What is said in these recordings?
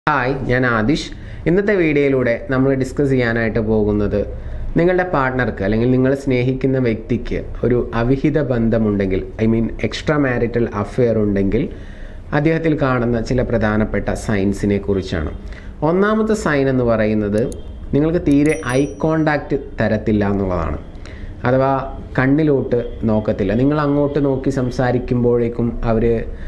hi ഞാൻ ആദിഷ് ഇന്നത്തെ വീഡിയോയിലൂടെ നമ്മൾ ഡിസ്കസ് ചെയ്യാനായിട്ട് പോകുന്നത് നിങ്ങളുടെ പാർട്ട്ണർക്ക് അല്ലെങ്കിൽ നിങ്ങൾ സ്നേഹിക്കുന്ന വ്യക്തിക്ക് ഒരു അവിഹിത ബന്ധമുണ്ടെങ്കിൽ I mean extra marital affair ഉണ്ടെങ്കിൽ അദ്ദേഹത്തിൽ കാണുന്ന ചില പ്രധാനപ്പെട്ട സൈൻസിനെ കുറിച്ചാണ് ഒന്നാമത്തെ സൈൻ എന്ന് പറയുന്നത് നിങ്ങൾക്ക് തീരെ ഐ കോണ്ടാക്റ്റ് തരത്തില്ല എന്നുള്ളതാണ് അഥവാ കണ്ണിലോട്ട് നോക്കത്തില്ല നിങ്ങൾ അങ്ങോട്ട് നോക്കി സംസാരിക്കുമ്പോഴേക്കും അവർ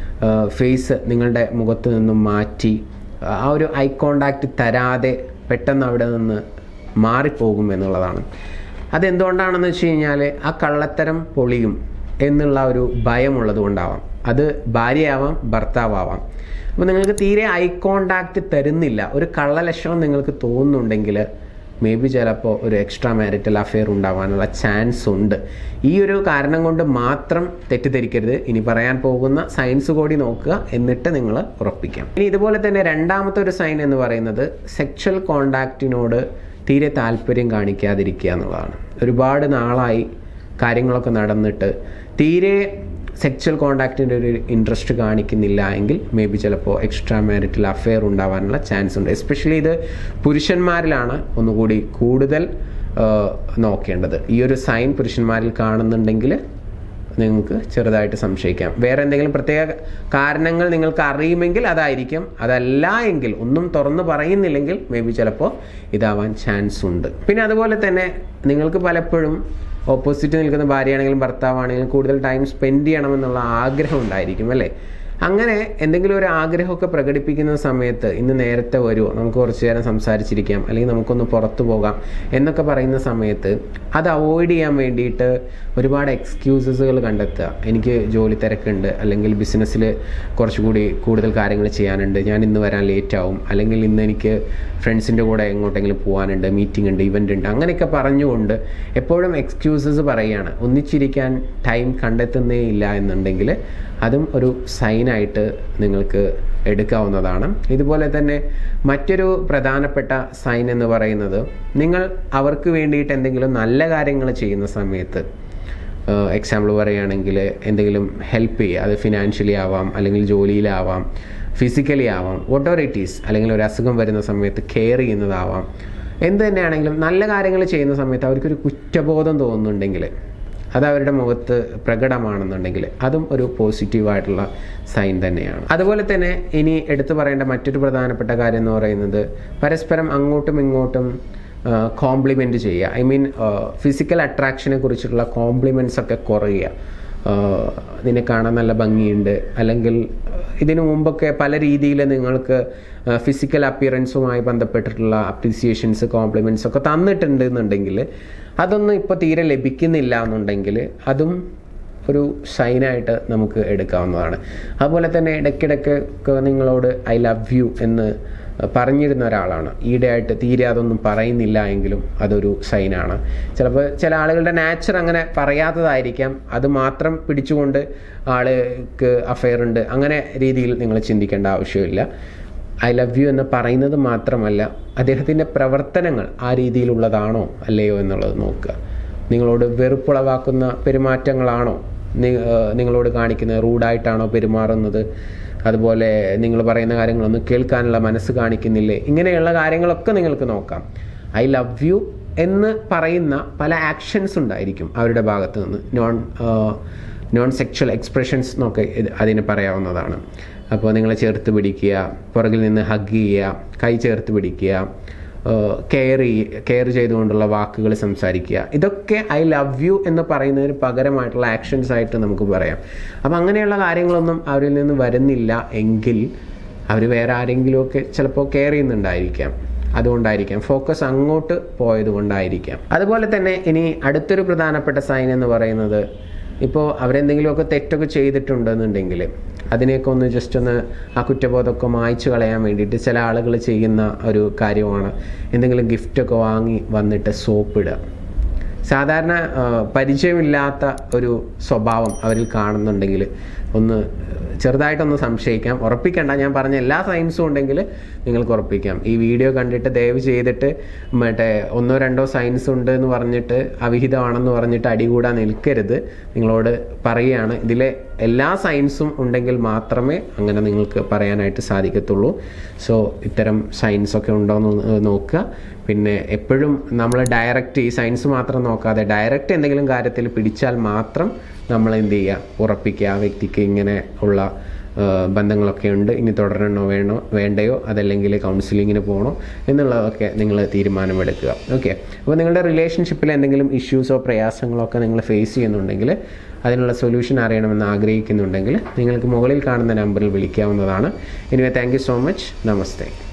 ഫേസ് നിങ്ങളുടെ മുഖത്ത് നിന്നും മാറ്റി ആ ഒരു ഐ കോണ്ടാക്റ്റ് തരാതെ പെട്ടെന്ന് അവിടെ നിന്ന് മാറിപ്പോകും എന്നുള്ളതാണ് അതെന്തുകൊണ്ടാണെന്ന് വെച്ച് കഴിഞ്ഞാൽ ആ കള്ളത്തരം പൊളിയും എന്നുള്ള ഒരു ഭയമുള്ളത് കൊണ്ടാവാം അത് ഭാര്യയാവാം ഭർത്താവാം അപ്പോൾ നിങ്ങൾക്ക് തീരെ ഐ കോണ്ടാക്റ്റ് തരുന്നില്ല ഒരു കള്ളലക്ഷണം നിങ്ങൾക്ക് തോന്നുന്നുണ്ടെങ്കിൽ മേ ബി ചിലപ്പോൾ ഒരു എക്സ്ട്രാ മാരിറ്റൽ അഫെയർ ഉണ്ടാവാനുള്ള ചാൻസ് ഉണ്ട് ഈ ഒരു കാരണം കൊണ്ട് മാത്രം തെറ്റിദ്ധരിക്കരുത് ഇനി പറയാൻ പോകുന്ന സയൻസ് കൂടി നോക്കുക എന്നിട്ട് നിങ്ങൾ ഉറപ്പിക്കാം ഇനി ഇതുപോലെ തന്നെ രണ്ടാമത്തെ ഒരു സൈൻ എന്ന് പറയുന്നത് സെക്ഷൽ കോണ്ടാക്റ്റിനോട് തീരെ താല്പര്യം കാണിക്കാതിരിക്കുക എന്നുള്ളതാണ് ഒരുപാട് നാളായി കാര്യങ്ങളൊക്കെ നടന്നിട്ട് തീരെ സെക്ച്വൽ കോണ്ടാക്റ്റിൻ്റെ ഒരു ഇൻട്രസ്റ്റ് കാണിക്കുന്നില്ല എങ്കിൽ മേ ബി ചിലപ്പോൾ എക്സ്ട്രാ മാരിറ്റൽ അഫെയർ ഉണ്ടാവാനുള്ള ചാൻസ് ഉണ്ട് എസ്പെഷ്യലി ഇത് പുരുഷന്മാരിലാണ് ഒന്നുകൂടി കൂടുതൽ ആ, നോക്കേണ്ടത് ഈ ഒരു സൈൻ പുരുഷന്മാരിൽ കാണുന്നുണ്ടെങ്കിൽ നിങ്ങൾക്ക് ചെറുതായിട്ട് സംശയിക്കാം വേറെ എന്തെങ്കിലും പ്രത്യേക കാരണങ്ങൾ നിങ്ങൾക്ക് അറിയുമെങ്കിൽ അതായിരിക്കും അതല്ല എങ്കിൽ ഒന്നും തുറന്ന് പറയുന്നില്ലെങ്കിൽ മേ ബി ചിലപ്പോൾ ഇതാവാൻ ചാൻസ് ഉണ്ട് പിന്നെ അതുപോലെ തന്നെ നിങ്ങൾക്ക് പലപ്പോഴും ഓപ്പോസിറ്റ് നിൽക്കുന്ന ഭാര്യയാണെങ്കിലും ഭർത്താവാണെങ്കിലും കൂടുതൽ ടൈം സ്പെൻഡ് ചെയ്യണമെന്നുള്ള ആഗ്രഹം ഉണ്ടായിരിക്കും അല്ലേ അങ്ങനെ എന്തെങ്കിലും ഒരു ആഗ്രഹമൊക്കെ പ്രകടിപ്പിക്കുന്ന സമയത്ത് ഇന്ന് നേരത്തെ വരുമോ നമുക്ക് കുറച്ച് നേരം സംസാരിച്ചിരിക്കാം അല്ലെങ്കിൽ നമുക്കൊന്ന് പുറത്തു പോകാം എന്നൊക്കെ പറയുന്ന സമയത്ത് അത് അവോയ്ഡ് ചെയ്യാൻ വേണ്ടിയിട്ട് ഒരുപാട് എക്സ്ക്യൂസസുകൾ കണ്ടെത്തുക എനിക്ക് ജോലി തിരക്കുണ്ട് അല്ലെങ്കിൽ ബിസിനസ്സിൽ കുറച്ചുകൂടി കൂടുതൽ കാര്യങ്ങൾ ചെയ്യാനുണ്ട് ഞാൻ ഇന്ന് വരാൻ ലേറ്റ് ആവും അല്ലെങ്കിൽ ഇന്ന് എനിക്ക് ഫ്രണ്ട്സിൻ്റെ കൂടെ എങ്ങോട്ടെങ്കിലും പോകാനുണ്ട് മീറ്റിംഗ് ഉണ്ട് ഇവൻ്റ് ഉണ്ട് അങ്ങനെയൊക്കെ പറഞ്ഞുകൊണ്ട് എപ്പോഴും എക്സ്ക്യൂസസ് പറയുകയാണ് ഒന്നിച്ചിരിക്കാൻ ടൈം കണ്ടെത്തുന്നേ ഇല്ല എന്നുണ്ടെങ്കിൽ അതും ഒരു സൈനായിട്ട് നിങ്ങൾക്ക് എടുക്കാവുന്നതാണ് ഇതുപോലെ തന്നെ മറ്റൊരു പ്രധാനപ്പെട്ട സൈൻ എന്ന് പറയുന്നത് നിങ്ങൾ അവർക്ക് വേണ്ടിയിട്ട് എന്തെങ്കിലും നല്ല കാര്യങ്ങൾ ചെയ്യുന്ന സമയത്ത് എക്സാമ്പിൾ പറയുകയാണെങ്കിൽ എന്തെങ്കിലും ഹെൽപ്പ് ചെയ്യുക അത് ഫിനാൻഷ്യലി ആവാം അല്ലെങ്കിൽ ജോലിയിലാവാം ഫിസിക്കലി ആവാം വോട്ട് ഇറ്റ് ഈസ് അല്ലെങ്കിൽ ഒരു അസുഖം വരുന്ന സമയത്ത് കെയർ ചെയ്യുന്നതാവാം എന്ത് തന്നെയാണെങ്കിലും നല്ല കാര്യങ്ങൾ ചെയ്യുന്ന സമയത്ത് അവർക്കൊരു കുറ്റബോധം തോന്നുന്നുണ്ടെങ്കിൽ അത് അവരുടെ മുഖത്ത് പ്രകടമാണെന്നുണ്ടെങ്കിൽ അതും ഒരു പോസിറ്റീവായിട്ടുള്ള സൈൻ തന്നെയാണ് അതുപോലെ തന്നെ ഇനി എടുത്തു പറയേണ്ട മറ്റൊരു പ്രധാനപ്പെട്ട കാര്യം എന്ന് പറയുന്നത് പരസ്പരം അങ്ങോട്ടും ഇങ്ങോട്ടും കോംപ്ലിമെൻറ്റ് ചെയ്യുക ഐ മീൻ ഫിസിക്കൽ അട്രാക്ഷനെ കുറിച്ചിട്ടുള്ള കോംപ്ലിമെൻറ്റ്സ് ഒക്കെ കുറയുക ആഹ് നിന്നെ കാണാൻ നല്ല ഭംഗിയുണ്ട് അല്ലെങ്കിൽ ഇതിനു മുമ്പൊക്കെ പല രീതിയിൽ നിങ്ങൾക്ക് ഫിസിക്കൽ അപ്പിയറൻസുമായി ബന്ധപ്പെട്ടിട്ടുള്ള അപ്രീസിയേഷൻസ് കോംപ്ലിമെൻറ്റ്സ് ഒക്കെ തന്നിട്ടുണ്ട് എന്നുണ്ടെങ്കിൽ അതൊന്നും ഇപ്പോൾ തീരെ ലഭിക്കുന്നില്ല എന്നുണ്ടെങ്കിൽ അതും ഒരു സൈനായിട്ട് നമുക്ക് എടുക്കാവുന്നതാണ് അതുപോലെ തന്നെ ഇടയ്ക്കിടയ്ക്ക് ഒക്കെ നിങ്ങളോട് ഐ ലവ് യു എന്ന് പറഞ്ഞിരുന്ന ഒരാളാണ് ഈയിടെയായിട്ട് തീരെ അതൊന്നും പറയുന്നില്ല എങ്കിലും അതൊരു സൈനാണ് ചിലപ്പോൾ ചില ആളുകളുടെ നാച്ചർ അങ്ങനെ പറയാത്തതായിരിക്കാം അത് മാത്രം പിടിച്ചുകൊണ്ട് ആൾക്ക് അഫെയർ ഉണ്ട് അങ്ങനെ രീതിയിൽ നിങ്ങൾ ചിന്തിക്കേണ്ട ആവശ്യമില്ല ഐ ലവ് യു എന്ന് പറയുന്നത് മാത്രമല്ല അദ്ദേഹത്തിൻ്റെ പ്രവർത്തനങ്ങൾ ആ രീതിയിലുള്ളതാണോ അല്ലയോ എന്നുള്ളത് നോക്കുക നിങ്ങളോട് വെറുപ്പുളവാക്കുന്ന പെരുമാറ്റങ്ങളാണോ നി- ഏഹ് നിങ്ങളോട് കാണിക്കുന്നത് റൂഡായിട്ടാണോ പെരുമാറുന്നത് അതുപോലെ നിങ്ങൾ പറയുന്ന കാര്യങ്ങളൊന്നും കേൾക്കാനുള്ള മനസ്സ് കാണിക്കുന്നില്ലേ ഇങ്ങനെയുള്ള കാര്യങ്ങളൊക്കെ നിങ്ങൾക്ക് നോക്കാം ഐ ലവ് യു എന്ന് പറയുന്ന പല ആക്ഷൻസ് ഉണ്ടായിരിക്കും അവരുടെ ഭാഗത്ത് നിന്ന് നോൺ നോൺ സെക്ഷൽ എക്സ്പ്രഷൻസ് എന്നൊക്കെ ഇത് അതിന് പറയാവുന്നതാണ് അപ്പോൾ നിങ്ങളെ ചേർത്ത് പിടിക്കുക പുറകിൽ നിന്ന് ഹഗ് ചെയ്യുക കൈ ചേർത്ത് പിടിക്കുക കെയർ കെയർ ചെയ്തുകൊണ്ടുള്ള വാക്കുകൾ സംസാരിക്കുക ഇതൊക്കെ ഐ ലവ് യു എന്ന് പറയുന്നതിന് പകരമായിട്ടുള്ള ആക്ഷൻസ് ആയിട്ട് നമുക്ക് പറയാം അപ്പം അങ്ങനെയുള്ള കാര്യങ്ങളൊന്നും അവരിൽ നിന്ന് വരുന്നില്ല എങ്കിൽ അവർ വേറെ ആരെങ്കിലുമൊക്കെ ചിലപ്പോൾ കെയർ ചെയ്യുന്നുണ്ടായിരിക്കാം അതുകൊണ്ടായിരിക്കാം ഫോക്കസ് അങ്ങോട്ട് പോയത് കൊണ്ടായിരിക്കാം അതുപോലെ തന്നെ ഇനി അടുത്തൊരു പ്രധാനപ്പെട്ട സൈൻ എന്ന് പറയുന്നത് ഇപ്പോൾ അവരെന്തെങ്കിലുമൊക്കെ തെറ്റൊക്കെ ചെയ്തിട്ടുണ്ടെന്നുണ്ടെങ്കിൽ അതിനെയൊക്കെ ഒന്ന് ജസ്റ്റ് ഒന്ന് ആ കുറ്റബോധമൊക്കെ മായ്ച്ചു കളയാൻ വേണ്ടിയിട്ട് ചില ആളുകൾ ചെയ്യുന്ന ഒരു കാര്യമാണ് എന്തെങ്കിലും ഗിഫ്റ്റൊക്കെ വാങ്ങി വന്നിട്ട് സോപ്പ് ഇടുക സാധാരണ ആ, പരിചയമില്ലാത്ത ഒരു സ്വഭാവം അവരിൽ കാണുന്നുണ്ടെങ്കിൽ ഒന്ന് ചെറുതായിട്ടൊന്ന് സംശയിക്കാം ഉറപ്പിക്കണ്ട ഞാൻ പറഞ്ഞ എല്ലാ സൈൻസും ഉണ്ടെങ്കിൽ നിങ്ങൾക്ക് ഉറപ്പിക്കാം ഈ വീഡിയോ കണ്ടിട്ട് ദയവ് ചെയ്തിട്ട് മറ്റേ ഒന്നോ രണ്ടോ സൈൻസ് ഉണ്ട് എന്ന് പറഞ്ഞിട്ട് അവിഹിതമാണെന്ന് പറഞ്ഞിട്ട് അടികൂടാൻ നിൽക്കരുത് നിങ്ങളോട് പറയുകയാണ് ഇതിലെ എല്ലാ സയൻസും ഉണ്ടെങ്കിൽ മാത്രമേ അങ്ങനെ നിങ്ങൾക്ക് പറയാനായിട്ട് സാധിക്കത്തുള്ളൂ സോ ഇത്തരം സയൻസ് ഒക്കെ ഉണ്ടോ എന്ന് നോക്കുക പിന്നെ എപ്പോഴും നമ്മൾ ഡയറക്റ്റ് ഈ സയൻസ് മാത്രം നോക്കാതെ ഡയറക്റ്റ് എന്തെങ്കിലും കാര്യത്തിൽ പിടിച്ചാൽ മാത്രം നമ്മൾ എന്ത് ചെയ്യുക ഉറപ്പിക്കുക ആ വ്യക്തിക്ക് ഇങ്ങനെ ഉള്ള ആ, ബന്ധങ്ങളൊക്കെ ഉണ്ട് ഇനി തുടരണോ വേണോ വേണ്ടയോ അതല്ലെങ്കിൽ കൗൺസിലിങ്ങിന് പോകണോ എന്നുള്ളതൊക്കെ നിങ്ങൾ തീരുമാനമെടുക്കുക ഓക്കെ അപ്പോൾ നിങ്ങളുടെ റിലേഷൻഷിപ്പിൽ എന്തെങ്കിലും ഇഷ്യൂസോ പ്രയാസങ്ങളോ ഒക്കെ നിങ്ങൾ ഫേസ് ചെയ്യുന്നുണ്ടെങ്കിൽ അതിനുള്ള സൊല്യൂഷൻ അറിയണമെന്ന് ആഗ്രഹിക്കുന്നുണ്ടെങ്കിൽ നിങ്ങൾക്ക് മുകളിൽ കാണുന്ന നമ്പറിൽ വിളിക്കാവുന്നതാണ് anyway thank you so much namaste